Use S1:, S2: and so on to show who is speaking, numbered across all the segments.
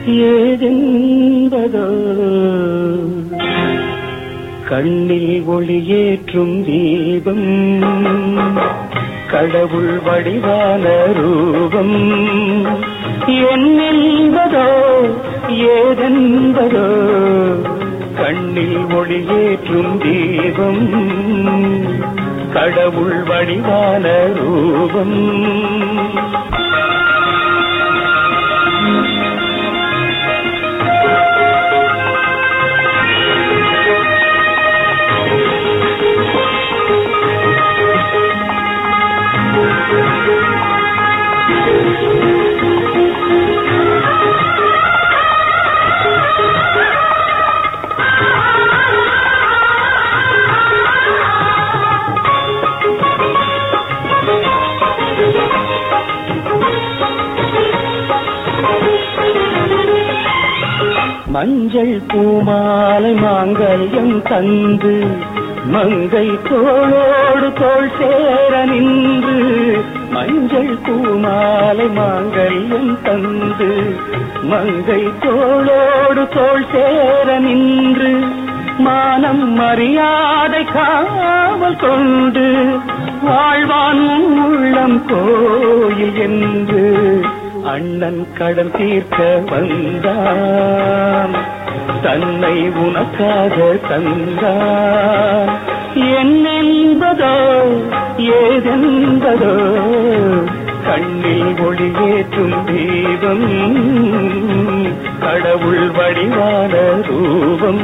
S1: ஏதென்பதோ கண்ணில் ஒளியேற்றும் தீபம் கடவுள் வடிவான ரூபம் என்னென்பதோ ஏதென்பதோ கண்ணில் ஒளியேற்றும் தீபம் கடவுள் வடிவான ரூபம் மஞ்சள் பூமாலை மாங்கல்யம் தந்து மங்கை தோளோடு தோள் சேர நின்று மஞ்சள் பூமாலை மாங்கல்யம் தந்து மங்கை தோளோடு தோள் சேர நின்று மானம் மரியாதை காவல் கொண்டு வாழ்வான் உன் உள்ளம் கோயில் என்று அண்ணன் கடன் தீர்க்க வந்தான் தன்னை உனக்காக தந்தான் என்னென்பதோ ஏதென்பதோ கண்ணில் ஒளியேற்றும் தீபம் கடவுள் வடிவான ரூபம்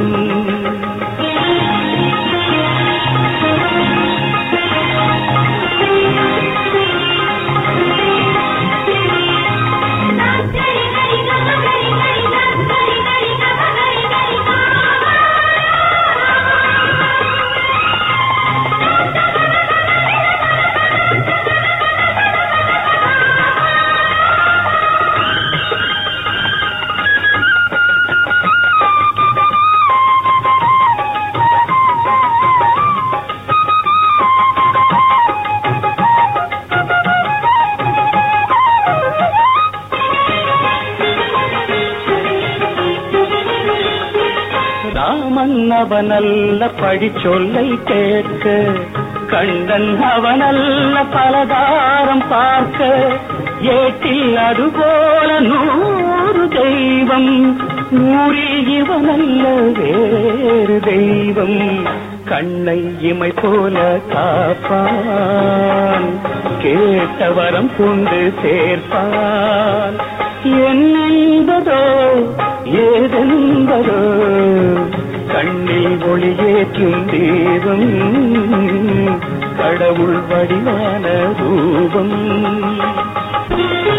S1: ராமன் அவனல்ல படி சொல்லை கேட்க கண்டன் அவனல்ல பலதாரம் பார்க்க ஏட்டில் அதுபோல நூறு தெய்வம் ஊரில் இவனல்ல வேறு தெய்வம் கண்ணை இமை போல காப்பான் கேட்ட வரம் கொண்டு சேர்ப்பான் என்னென்பதோ ஏதென்பதோ கண்ணில் ஒளியேற்றும் தீபம் கடவுள் வடிவான ரூபம்